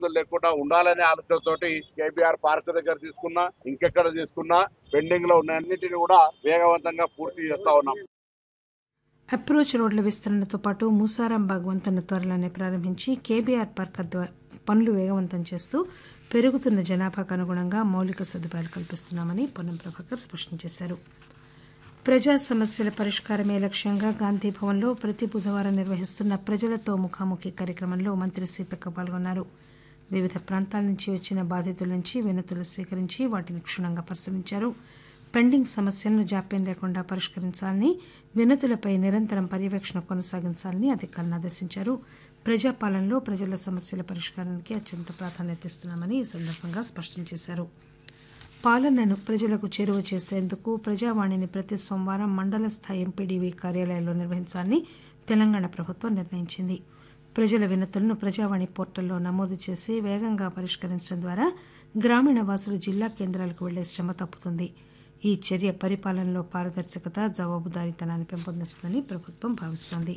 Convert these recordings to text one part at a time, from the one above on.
ఇబ్బందులు లేకుండా ఉండాలనే ఆలోచనతోటి కేబీఆర్ పార్క్ దగ్గర తీసుకున్నా ఇంకెక్కడ తీసుకున్నా పెండింగ్ లో ఉన్న అన్నిటిని కూడా వేగవంతంగా పూర్తి చేస్తా ఉన్నాం అప్రోచ్ రోడ్ల విస్తరణతో పాటు మూసారాంబాగ్ వంతెన త్వరలోనే ప్రారంభించి కేబీఆర్ పార్క్ ద్వారా పనులు వేగవంతం చేస్తూ పెరుగుతున్న జనాభాకు అనుగుణంగా మౌలిక సదుపాయాలు కల్పిస్తున్నామని పొన్నం ప్రభాకర్ స్పష్టం చేశారు ప్రజా సమస్యల పరిష్కారమే లక్ష్యంగా గాంధీ భవన్లో ప్రతి బుధవారం నిర్వహిస్తున్న ప్రజలతో ముఖాముఖి కార్యక్రమంలో మంత్రి సీతక్క పాల్గొన్నారు వివిధ ప్రాంతాల నుంచి వచ్చిన బాధితుల నుంచి వినతులు స్వీకరించి వాటిని క్షుణ్ణంగా పరిశీలించారు పెండింగ్ సమస్యలను జాప్యం లేకుండా పరిష్కరించాలని వినతులపై నిరంతరం పర్యవేక్షణ కొనసాగించాలని అధికారులను ఆదేశించారు ప్రజాపాలనలో ప్రజల సమస్యల పరిష్కారానికి అత్యంత ప్రాధాన్యత ఇస్తున్నామని ఈ సందర్భంగా స్పష్టం చేశారు పాలనను ప్రజలకు చేరువ చేసేందుకు ప్రజావాణిని ప్రతి సోమవారం మండల స్థాయి ఎంపీడీవీ కార్యాలయాల్లో నిర్వహించాలని తెలంగాణ ప్రభుత్వం నిర్ణయించింది ప్రజల వినతులను ప్రజావాణి పోర్టల్లో నమోదు చేసి వేగంగా పరిష్కరించడం ద్వారా గ్రామీణ వాసులు జిల్లా కేంద్రాలకు వెళ్లే శ్రమ తప్పుతుంది ఈ చర్య పరిపాలనలో పారదర్శకత జవాబుదారీతనాన్ని పెంపొందిస్తుందని ప్రభుత్వం భావిస్తోంది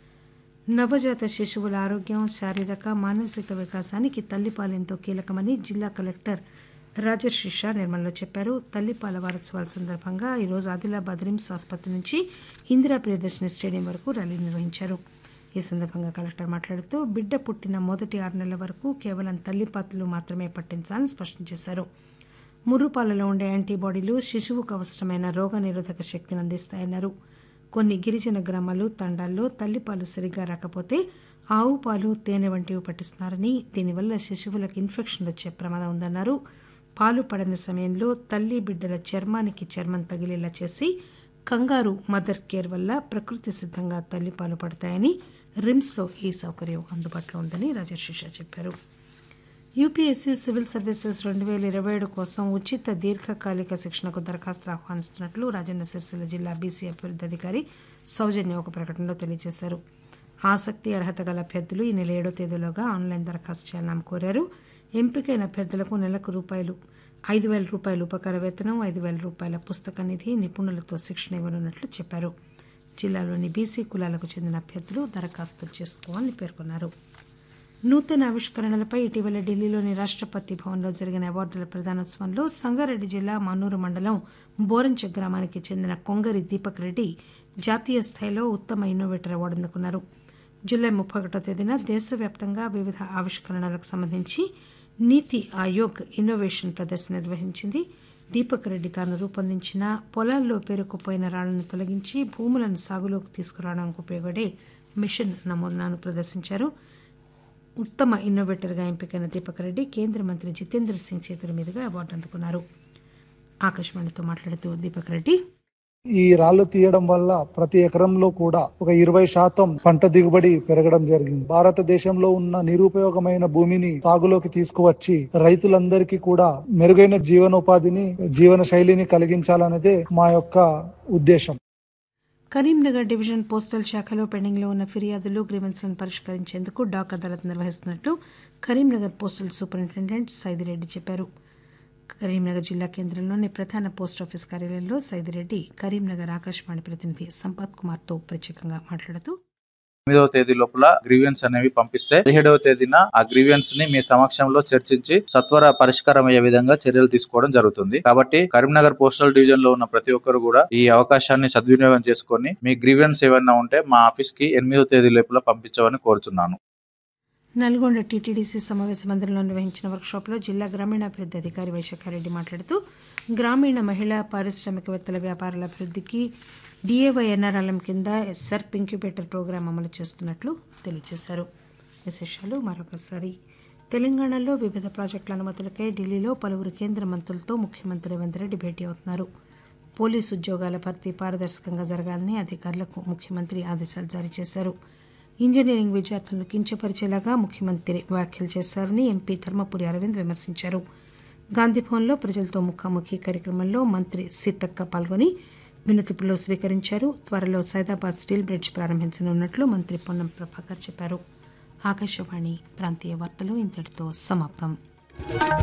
నవజాత శిశువుల ఆరోగ్యం శారీరక మానసిక వికాసానికి తల్లిపాలు ఎంతో కీలకమని జిల్లా కలెక్టర్ రాజర్షి షా నిర్మల్లో చెప్పారు తల్లిపాల వారోత్సవాల సందర్భంగా ఈరోజు ఆదిలాబాద్ రిమ్స్ ఆసుపత్రి నుంచి ఇందిరా ప్రియదర్శిని స్టేడియం వరకు ర్యాలీ నిర్వహించారు ఈ సందర్భంగా కలెక్టర్ మాట్లాడుతూ బిడ్డ పుట్టిన మొదటి ఆరు నెలల వరకు కేవలం తల్లిపాతలు మాత్రమే పట్టించాలని స్పష్టం చేశారు ముర్రుపాలలో ఉండే యాంటీబాడీలు శిశువుకు అవసరమైన రోగనిరోధక శక్తిని అందిస్తాయన్నారు కొన్ని గిరిజన గ్రామాలు తండాల్లో తల్లిపాలు సరిగ్గా రాకపోతే ఆవు పాలు తేనె వంటివి పట్టిస్తున్నారని దీనివల్ల శిశువులకు ఇన్ఫెక్షన్ వచ్చే ప్రమాదం ఉందన్నారు పాలు పడని సమయంలో తల్లి బిడ్డల చర్మానికి చర్మం తగిలేలా చేసి కంగారు మదర్ కేర్ వల్ల ప్రకృతి సిద్ధంగా తల్లిపాలు పడతాయని రిమ్స్లో ఈ సౌకర్యం అందుబాటులో ఉందని రాజర్షిషా చెప్పారు యూపీఎస్సీ సివిల్ సర్వీసెస్ రెండు వేల ఇరవై ఏడు కోసం ఉచిత దీర్ఘకాలిక శిక్షణకు దరఖాస్తులు ఆహ్వానిస్తున్నట్లు రాజన్న సిరిసిల్ల జిల్లా బీసీ అభివృద్ధి అధికారి సౌజన్య ఒక ప్రకటనలో తెలియజేశారు ఆసక్తి అర్హత గల అభ్యర్థులు ఈ నెల ఏడో తేదీలోగా ఆన్లైన్ దరఖాస్తు చేయాలని ఆమె కోరారు ఎంపికైన అభ్యర్థులకు నెలకు రూపాయలు ఐదు వేల రూపాయల ఉపకార వేతనం ఐదు వేల రూపాయల పుస్తక నిధి నిపుణులతో శిక్షణ ఇవ్వనున్నట్లు చెప్పారు జిల్లాలోని బీసీ కులాలకు చెందిన అభ్యర్థులు దరఖాస్తులు చేసుకోవాలని పేర్కొన్నారు నూతన ఆవిష్కరణలపై ఇటీవల ఢిల్లీలోని రాష్టపతి భవన్లో జరిగిన అవార్డుల ప్రదానోత్సవంలో సంగారెడ్డి జిల్లా మన్నూరు మండలం బోరంచ గ్రామానికి చెందిన కొంగరి దీపక్ రెడ్డి జాతీయ స్థాయిలో ఉత్తమ ఇన్నోవేటర్ అవార్డు అందుకున్నారు జూలై ముప్పై ఒకటో తేదీన దేశవ్యాప్తంగా వివిధ ఆవిష్కరణలకు సంబంధించి నీతి ఆయోగ్ ఇన్నోవేషన్ ప్రదర్శన నిర్వహించింది దీపక్ రెడ్డి తాను రూపొందించిన పొలాల్లో పేరుకుపోయిన రాళ్లను తొలగించి భూములను సాగులోకి తీసుకురావడానికి ఉపయోగపడే మిషన్ నమూనాను ప్రదర్శించారు ఉత్తమ ఇన్నోవేటర్గా ఎంపికైన దీపక్ రెడ్డి కేంద్ర మంత్రి జితేంద్ర సింగ్ చేతుల మీదుగా అవార్డు అందుకున్నారు ఆకాశవాణితో మాట్లాడుతూ దీపక్ రెడ్డి ఈ రాళ్లు తీయడం వల్ల ప్రతి ఎకరంలో కూడా ఒక ఇరవై శాతం పంట దిగుబడి పెరగడం జరిగింది భారతదేశంలో ఉన్న నిరుపయోగమైన భూమిని సాగులోకి తీసుకువచ్చి రైతులందరికీ కూడా మెరుగైన జీవనోపాధిని జీవన శైలిని కలిగించాలనేదే మా యొక్క ఉద్దేశం కరీంనగర్ డివిజన్ పోస్టల్ శాఖలో పెండింగ్లో ఉన్న ఫిర్యాదులు గ్రీవెన్స్లను పరిష్కరించేందుకు డాక్ అదాలత్ నిర్వహిస్తున్నట్లు కరీంనగర్ పోస్టల్ సూపరింటెండెంట్ సైదిరెడ్డి చెప్పారు కరీంనగర్ జిల్లా కేంద్రంలోని ప్రధాన పోస్ట్ ఆఫీస్ కార్యాలయంలో సైదిరెడ్డి కరీంనగర్ ఆకాశవాణి ప్రతినిధి సంపత్ కుమార్తో ప్రత్యేకంగా మాట్లాడుతూ ఎనిమిదవ తేదీ లోపల గ్రీవియన్స్ అనేవి పంపిస్తే పదిహేడవ తేదీన ఆ గ్రీవియన్స్ ని మీ సమక్షంలో చర్చించి సత్వర పరిష్కారం అయ్యే విధంగా చర్యలు తీసుకోవడం జరుగుతుంది కాబట్టి కరీంనగర్ పోస్టల్ డివిజన్ లో ఉన్న ప్రతి ఒక్కరు కూడా ఈ అవకాశాన్ని సద్వినియోగం చేసుకొని మీ గ్రీవియన్స్ ఏమైనా ఉంటే మా ఆఫీస్ కి ఎనిమిదవ తేదీ లోపల పంపించమని కోరుతున్నాను నల్గొండ టీటీడీసీ సమావేశ మందిరంలో నిర్వహించిన వర్క్షాప్లో జిల్లా గ్రామీణాభివృద్ధి అధికారి వైశాఖారెడ్డి మాట్లాడుతూ గ్రామీణ మహిళా పారిశ్రామికవేత్తల వ్యాపారాల అభివృద్ధికి డిఏవై ఎన్ఆర్ఎల్ఎం కింద సెర్ప్ ఇంక్యుబేటర్ ప్రోగ్రాం అమలు చేస్తున్నట్లు తెలియజేశారు విశేషాలు మరొకసారి తెలంగాణలో వివిధ ప్రాజెక్టుల అనుమతులకై ఢిల్లీలో పలువురు కేంద్ర మంత్రులతో ముఖ్యమంత్రి రేవంత్ రెడ్డి భేటీ అవుతున్నారు పోలీసు ఉద్యోగాల భర్తీ పారదర్శకంగా జరగాలని అధికారులకు ముఖ్యమంత్రి ఆదేశాలు జారీ చేశారు ఇంజనీరింగ్ విద్యార్థులను కించపరిచేలాగా ముఖ్యమంత్రి వ్యాఖ్యలు చేశారని ఎంపీ ధర్మపురి అరవింద్ విమర్శించారు గాంధీభవన్లో ప్రజలతో ముఖాముఖి కార్యక్రమంలో మంత్రి సీతక్క పాల్గొని వినతిపులో స్వీకరించారు త్వరలో సైదాబాద్ స్టీల్ బ్రిడ్జ్ ప్రారంభించనున్నట్లు మంత్రి పొన్నం ప్రభాకర్ చెప్పారు ఆకాశవాణి ప్రాంతీయ వార్తలు ఇంతటితో సమాప్తం